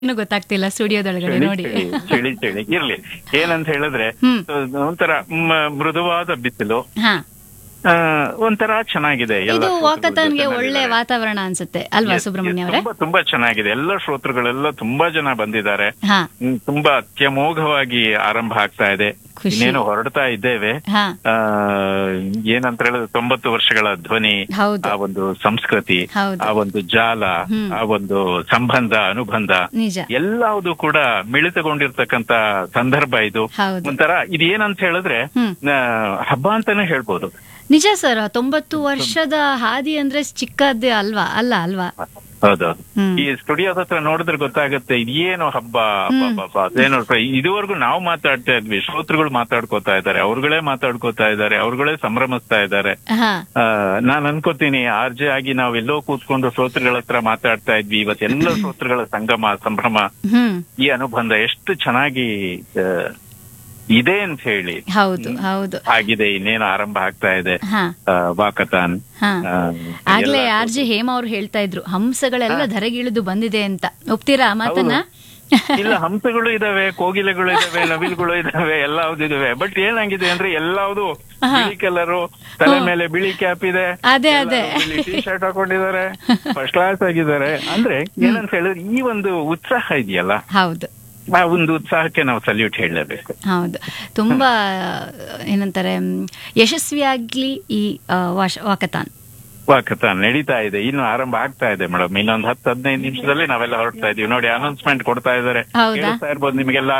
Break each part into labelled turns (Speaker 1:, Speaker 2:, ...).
Speaker 1: ಏನು ಗೊತ್ತಾಗ್ತಿಲ್ಲ ಸ್ಟುಡಿಯೋದೊಳಗಡೆ
Speaker 2: ಚಳಿ
Speaker 1: ನೋಡಿ
Speaker 2: ಚಳಿ ಚಳಿ ಚಳಿ ಇರ್ಲಿ ಏನಂತ ಹೇಳಿದ್ರೆ
Speaker 1: ಹ್ಮ್.
Speaker 2: ಒಂಥರ ಮ- ಮೃದುವಾದ ಬಿಸಿಲು
Speaker 1: ಹಾ
Speaker 2: ಆ, ಒಂಥರ ಚೆನ್ನಾಗಿದೆ ಎಲ್ಲ
Speaker 1: ಇದು
Speaker 2: ಶ್ರೋತೃಗಳು
Speaker 1: ವಾಕಥಾನ್ಗೆ ಒಳ್ಳೆ
Speaker 2: ಜೊತೆನಲ್ಲಿದ್ದಾರೆ.
Speaker 1: ವಾತಾವರಣ ಅನ್ಸುತ್ತೆ ಅಲ್ವಾ
Speaker 2: Yes,
Speaker 1: ಸುಬ್ರಹ್ಮಣ್ಯ
Speaker 2: yes,
Speaker 1: ಅವರೇ
Speaker 2: ತುಂಬಾ ತುಂಬಾ ಚೆನ್ನಾಗಿದೆ ಎಲ್ಲ ಶ್ರೋತೃಗಳೆಲ್ಲ ತುಂಬಾ ಜನ ಬಂದಿದ್ದಾರೆ
Speaker 1: ಹಾ
Speaker 2: ಹ್ಮ್, ತುಂಬಾ ಅತ್ಯಮೋಘವಾಗಿ ಆರಂಭ ಆಗ್ತಾ ಇದೆ
Speaker 1: ಖುಷಿ.
Speaker 2: ಇನ್ನೇನು ಹೊರಡ್ತಾ ಇದ್ದೇವೆ
Speaker 1: ಹಾ
Speaker 2: ಆ ಏನಂತ ಹೇಳಿದ್ರೆ ತೊಂಬತ್ತು ವರ್ಷಗಳ ಧ್ವನಿ
Speaker 1: ಹೌದು
Speaker 2: ಆ ಒಂದು ಸಂಸ್ಕೃತಿ
Speaker 1: ಹೌದು.
Speaker 2: ಆ ಒಂದು ಜಾಲ
Speaker 1: ಹ್ಮ್.
Speaker 2: ಆ ಒಂದು ಸಂಬಂಧ ಅನುಬಂಧ
Speaker 1: ನಿಜ
Speaker 2: ಎಲ್ಲವುದು ಕೂಡ ಮಿಳಿತಗೊಂಡಿರ್ತಕ್ಕಂತ ಸಂದರ್ಭ ಇದು
Speaker 1: ಹೌದು
Speaker 2: ಒಂಥರ ಇದು ಏನಂತ ಹೇಳಿದ್ರೆ
Speaker 1: ಹ್ಮ್.
Speaker 2: ಆ, ಹಬ್ಬ ಅಂತಾನೆ ಹೇಳ್ಬೋದು
Speaker 1: ನಿಜ ಸರ್ ತೊಂಬತ್ತು ವರ್ಷದ ಹಾದಿ ಅಂದ್ರೆ ಚಿಕ್ಕದ್ದೇ ಅಲ್ವಾ ಅಲ್ಲ ಅಲ್ವಾ
Speaker 2: ಹೌದೌದು
Speaker 1: ಹ್ಮ್.
Speaker 2: ಈ ಸ್ಟುಡಿಯೋದ ಹತ್ರ ನೋಡಿದ್ರೆ ಗೊತ್ತಾಗುತ್ತೆ ಇದೇನು ಹಬ್ಬ ಹಬ್ಬ, ಹಬ್ಬ, ಹಬ್ಬ. ಅದೇನೋ ಸ- ಇದುವರೆಗೂ ನಾವು ಮಾತಾಡ್ತಾ ಇದ್ವಿ ಶ್ರೋತೃಗಳು ಮಾತಾಡ್ಕೋತಾ ಇದ್ದಾರೆ ಅವ್ರುಗಳೇ ಮಾತಾಡ್ಕೋತಾ ಇದ್ದಾರೆ ಅವ್ರುಗಳೇ ಸಂಭ್ರಮಿಸ್ತಾ ಇದ್ದಾರೆ
Speaker 1: ಹಾ
Speaker 2: ಆ, ನಾನ್ ಅನ್ಕೋತೀನಿ ಆರ್ಜೆ ಆಗಿ ನಾವೆಲ್ಲೋ ಕೂತ್ಕೊಂಡು ಶ್ರೋತೃಗಳ ಹತ್ರ ಮಾತಾಡ್ತಾ ಇದ್ವಿ ಇವತ್ತೆಲ್ಲ ಶ್ರೋತೃಗಳ ಸಂಗಮ ಸಂಭ್ರಮ
Speaker 1: ಹ್ಮ್
Speaker 2: ಈ ಅನುಬಂಧ ಎಷ್ಟು ಚೆನ್ನಾಗಿ ಆ, ಇದೆ ಅಂತ ಹೇಳಿ
Speaker 1: ಹೌದು ಹೌದು
Speaker 2: ಆಗಿದೆ ಇನ್ನೇನು ಆರಂಭ ಆಗ್ತಾ ಇದೆ
Speaker 1: ಹಾ
Speaker 2: ಆ, ವಾಕಥಾನ್
Speaker 1: ಹಾ
Speaker 2: ಆ,
Speaker 1: ಆಗ್ಲೇ
Speaker 2: ಎಲ್ಲ
Speaker 1: ಆರ್ ಜಿ ಹೇಮ ಅವ್ರು ಹೇಳ್ತಾ ಇದ್ರು ಹಂಸಗಳೆಲ್ಲ ಧರೆಗಿಳಿದು ಬಂದಿದೆ ಅಂತ ಒಪ್ತೀರಾ ಆ ಮಾತನ್ನ
Speaker 2: ಇಲ್ಲ ಹಂಸಗಳು ಇದಾವೆ ಕೋಗಿಲೆಗಳು ಇದಾವೆ ನವಿಲುಗಳು ಇದಾವೆ ಎಲ್ಲಾವ್ದು ಇದಾವೆ ಬಟ್ ಏನಾಗಿದೆ ಅಂದ್ರೆ ಎಲ್ಲಾವ್ದು ಬಿಳಿ ಕಲರು ತಲೆ ಮೇಲೆ ಬಿಳಿ ಕ್ಯಾಪ್ ಇದೆ
Speaker 1: ಅದೇ ಅದೇ
Speaker 2: ಟಿ ಶರ್ಟ್ ಹಾಕೊಂಡಿದ್ದಾರೆ ಫಸ್ಟ್ ಕ್ಲಾಸ್ ಆಗಿದ್ದಾರೆ ಅಂದ್ರೆ ಏನಂತ ಹೇಳಿದ್ರೆ ಈ ಒಂದು ಉತ್ಸಾಹ ಇದೆಯಲ್ಲ
Speaker 1: ಹೌದು
Speaker 2: ಆ ಒಂದು ಉತ್ಸಾಹಕ್ಕೆ ನಾವು ಸಲ್ಯೂಟ್ ಹೇಳಲೇಬೇಕು
Speaker 1: ಹೌದು ತುಂಬಾ ಏನಂತಾರೆ ಮ್, ಯಶಸ್ವಿಯಾಗ್ಲಿ ಈ ಆ, ವಾಶ- ವಾಕಥಾನ್
Speaker 2: ವಾಕಥಾನ್ ನಡೀತಾ ಇದೆ ಇನ್ನು ಆರಂಭ ಆಗ್ತಾ ಇದೆ ಮೇಡಮ್ ಇನ್ನೊಂದು ಹತ್ತು ಹದಿನೈದು ನಿಮಿಷದಲ್ಲಿ ನಾವೆಲ್ಲ ಹೊರಡ್ತಾ ಇದೀವಿ ನೋಡಿ ಅನೌನ್ಸ್ಮೆಂಟ್ ಕೊಡ್ತಾ ಇದಾರೆ
Speaker 1: ಹೌದಾ?
Speaker 2: ಕೇಳಿಸ್ತಾ ಇರ್ಬೋದು ನಿಮಗೆಲ್ಲ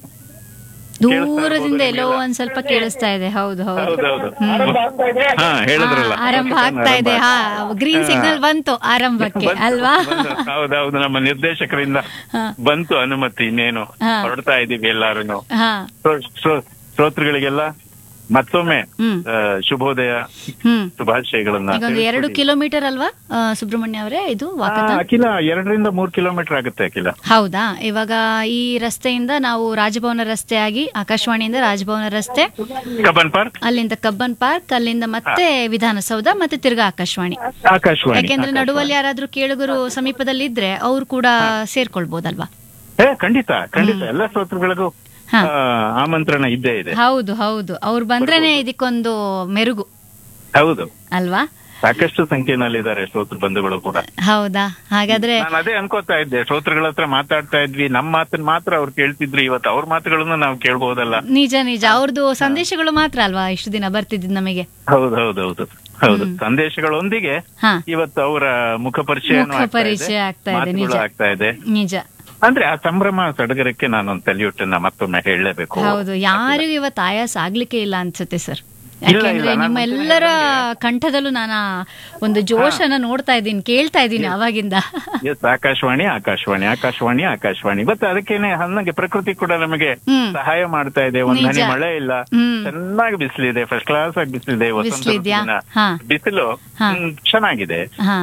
Speaker 1: ದೂರದಿಂದ ಎಲ್ಲೋ ಒಂದ್ ಸ್ವಲ್ಪ ಕೇಳಿಸ್ತಾ ಇದೆ ಹೌದು ಹೌದು
Speaker 2: ಹೌದೌದು
Speaker 1: ಹ್ಮ್.
Speaker 2: ಹಾ ಹೇಳಿದ್ರಲ್ಲ
Speaker 1: ಆ, ಆರಂಭ ಆಗ್ತಾ ಇದೆ ಹಾ ಗ್ರೀನ್ ಸಿಗ್ನಲ್ ಬಂತು ಆರಂಭಕ್ಕೆ
Speaker 2: ಬಂತು,
Speaker 1: ಅಲ್ವಾ
Speaker 2: ಬಂತು. ಹೌದೌದು ನಮ್ಮ ನಿರ್ದೇಶಕರಿಂದ
Speaker 1: ಹಾ.
Speaker 2: ಬಂತು ಅನುಮತಿ ಇನ್ನೇನು
Speaker 1: ಹಾ.
Speaker 2: ಹೊರಡ್ತಾ ಇದೀವಿ ಎಲ್ಲಾರು
Speaker 1: ಹಾ
Speaker 2: ಶ್ರೋತೃಗಳಿಗೆಲ್ಲ ಮತ್ತೊಮ್ಮೆ
Speaker 1: ಹ್ಮ್
Speaker 2: ಆ, ಶುಭೋದಯ
Speaker 1: ಹ್ಮ್
Speaker 2: ಶುಭಾಶಯಗಳನ್ನ
Speaker 1: ಈಗ ಒಂದು ಎರಡು
Speaker 2: ತಿಳಿಸ್ಕೊಡಿ.
Speaker 1: ಕಿಲೋಮೀಟರ್ ಅಲ್ವಾ ಆ, ಸುಬ್ರಹ್ಮಣ್ಯ ಅವರೇ ಇದು
Speaker 2: ಆ,
Speaker 1: ವಾಕಥಾನ್
Speaker 2: ಅಖಿಲ ಎರಡರಿಂದ ಮೂರ್ ಕಿಲೋಮೀಟರ್ ಆಗುತ್ತೆ ಅಖಿಲ
Speaker 1: ಹೌದಾ ಇವಾಗ ಈ ರಸ್ತೆಯಿಂದ ನಾವು ರಾಜಭವನ ರಸ್ತೆ ಆಗಿ ಆಕಾಶವಾಣಿಯಿಂದ ರಾಜಭವನ ರಸ್ತೆ
Speaker 2: ಕಬ್ಬನ್ ಪಾರ್ಕ್
Speaker 1: ಅಲ್ಲಿಂದ ಕಬ್ಬನ್ ಪಾರ್ಕ್ ಅಲ್ಲಿಂದ ಮತ್ತೆ ವಿಧಾನಸೌಧ ಮತ್ತೆ ತಿರ್ಗಾ ಆಕಾಶವಾಣಿ
Speaker 2: ಆಕಾಶವಾಣಿ
Speaker 1: ಯಾಕೆಂದ್ರೆ
Speaker 2: ಆಕಾಶವಾಣಿ.
Speaker 1: ನಡುವಲ್ಲಿ ಯಾರಾದ್ರೂ ಕೇಳುಗರು ಸಮೀಪದಲ್ಲಿ ಇದ್ರೆ ಅವ್ರು ಕೂಡ ಸೇರ್ಕೊಳ್ಬೋದಲ್ವಾ
Speaker 2: ಏ ಖಂಡಿತ ಖಂಡಿತ ಎಲ್ಲ ಶ್ರೋತೃಗಳಿಗೂ
Speaker 1: ಹಾ.
Speaker 2: ಆ, ಆಮಂತ್ರಣ ಇದ್ದೇ ಇದೆ
Speaker 1: ಹೌದು ಹೌದು ಅವ್ರು ಬಂದ್ರೇನೆ ಇದಕ್ಕೊಂದು ಮೆರುಗು
Speaker 2: ಹೌದು
Speaker 1: ಅಲ್ವಾ
Speaker 2: ಸಾಕಷ್ಟು ಸಂಖ್ಯೆನಲ್ಲಿದ್ದಾರೆ ಶ್ರೋತೃ ಬಂಧುಗಳು ಕೂಡ
Speaker 1: ಹೌದಾ ಹಾಗಾದ್ರೆ
Speaker 2: ನಾನು ಅದೇ ಅನ್ಕೋತಾ ಇದ್ದೆ ಶ್ರೋತೃಗಳ ಹತ್ರ ಮಾತಾಡ್ತಾ ಇದ್ವಿ ನಮ್ಮ ಮಾತನ್ನ ಮಾತ್ರ ಅವ್ರು ಕೇಳ್ತಿದ್ರು ಇವತ್ತು ಅವ್ರ ಮಾತುಗಳನ್ನ ನಾವು ಕೇಳ್ಬಹುದಲ್ಲ
Speaker 1: ನಿಜ ನಿಜ ಅವ್ರದ್ದು ಸಂದೇಶಗಳು ಮಾತ್ರ ಅಲ್ವಾ ಇಷ್ಟು ದಿನ ಬರ್ತಿದ್ದು ನಮಗೆ
Speaker 2: ಹೌದು ಹೌದು ಹೌದು ಹೌದು ಸಂದೇಶಗಳೊಂದಿಗೆ
Speaker 1: ಹಾ
Speaker 2: ಇವತ್ತು ಅವರ ಮುಖ ಪರಿಚಯ
Speaker 1: ಮುಖ ಪರಿಚಯ ಆಗ್ತಾ ಇದೆ, ನಿಜ.
Speaker 2: ಆಗ್ತಾ ಇದೆ
Speaker 1: ನಿಜ
Speaker 2: ಅಂದ್ರೆ ಆ ಸಂಭ್ರಮ ಸಡಗರಕ್ಕೆ ನಾನು ಒಂದು ಸಲ್ಯೂಟ್ ಅನ್ನ ಮತ್ತೊಮ್ಮೆ ಹೇಳಲೇಬೇಕು
Speaker 1: ಹೌದು ಯಾರಿಗೂ ಇವತ್ತು ಆಯಾಸ ಆಗ್ಲಿಕ್ಕೆ ಇಲ್ಲ ಅನ್ಸುತ್ತೆ ಸರ್
Speaker 2: ಇಲ್ಲ,
Speaker 1: ಯಾಕೆಂದ್ರೆ
Speaker 2: ನಾನು
Speaker 1: ನಿಮ್ಮ
Speaker 2: ಮುಂಚೆನೇ
Speaker 1: ಎಲ್ಲರ ಕಂಠದಲ್ಲೂ ನಾನು ಆ ಒಂದು ಜೋಶನ್ನ ನೋಡ್ತಾ ಇದ್ದೀನಿ ಕೇಳ್ತಾ ಇದ್ದೀನಿ ಅವಾಗಿಂದ
Speaker 2: ಎಸ್ ಆಕಾಶವಾಣಿ ಆಕಾಶವಾಣಿ ಆಕಾಶವಾಣಿ ಆಕಾಶವಾಣಿ ಮತ್ತೆ ಅದಕ್ಕೇನೆ ಹಂಗೆ ಪ್ರಕೃತಿ ಕೂಡ ನಮಗೆ
Speaker 1: ಹ್ಮ್
Speaker 2: ಸಹಾಯ ಮಾಡ್ತಾ ಇದೆ ಒಂದ್ ಹನಿ
Speaker 1: ನಿಜ.
Speaker 2: ಮಳೆ ಇಲ್ಲ
Speaker 1: ಹ್ಮ್
Speaker 2: ಚೆನ್ನಾಗಿ ಬಿಸಿಲಿದೆ ಫಸ್ಟ್ ಕ್ಲಾಸ್ ಆಗಿ ಬಿಸಿಲಿದೆ ವಸಂತ
Speaker 1: ಬಿಸ್ಲಿದ್ಯಾ?
Speaker 2: ಋತುವಿನ
Speaker 1: ಹಾ.
Speaker 2: ಬಿಸಿಲು
Speaker 1: ಹಾ.
Speaker 2: ಹ್ಮ್, ಚೆನ್ನಾಗಿದೆ
Speaker 1: ಹಾ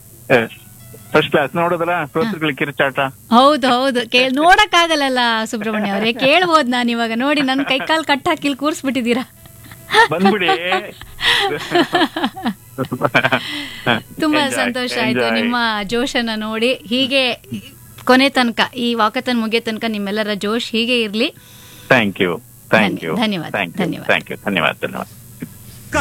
Speaker 2: ಫಸ್ಟ್ ಕ್ಲಾಸ್ ನೋಡಿದ್ರ ಶ್ರೋತೃಗಳ ಕಿರ್ಚಾಟ
Speaker 1: ಹೌದು ಹೌದು ಕೇಳ್ ನೋಡಕ್ ಆಗಲ್ಲ ಸುಬ್ರಹ್ಮಣ್ಯ ಅವರೇ ಕೇಳ್ಬೋದು ನಾನು ಇವಾಗ ನೋಡಿ ನನ್ ಕೈ ಕಾಲ್ ಕಟ್ ಹಾಕಿ ಇಲ್ಲಿ ಕೂರ್ಸ್ಬಿಟ್ಟಿದ್ದೀರಾ
Speaker 2: ಬಂದ್ಬಿಡಿ
Speaker 1: ತುಂಬಾ
Speaker 2: Enjoy,
Speaker 1: ಸಂತೋಷ ಆಯ್ತು
Speaker 2: enjoy.
Speaker 1: ನಿಮ್ಮ ಜೋಶನ್ನ ನೋಡಿ ಹೀಗೆ ಕೊನೆ ತನಕ ಈ ವಾಕತನ್ ಮುಗಿಯೋ ತನಕ ನಿಮ್ಮೆಲ್ಲರ ಜೋಶ್ ಹೀಗೆ ಇರ್ಲಿ
Speaker 2: ಥ್ಯಾಂಕ್ ಯು ಥ್ಯಾಂಕ್ ಯು
Speaker 1: ಧನ್ಯವಾದ,
Speaker 2: ಥ್ಯಾಂಕ್ ಯು
Speaker 1: ಧನ್ಯವಾದ.
Speaker 2: ಥ್ಯಾಂಕ್ ಯು ಧನ್ಯವಾದ ಧನ್ಯವಾದ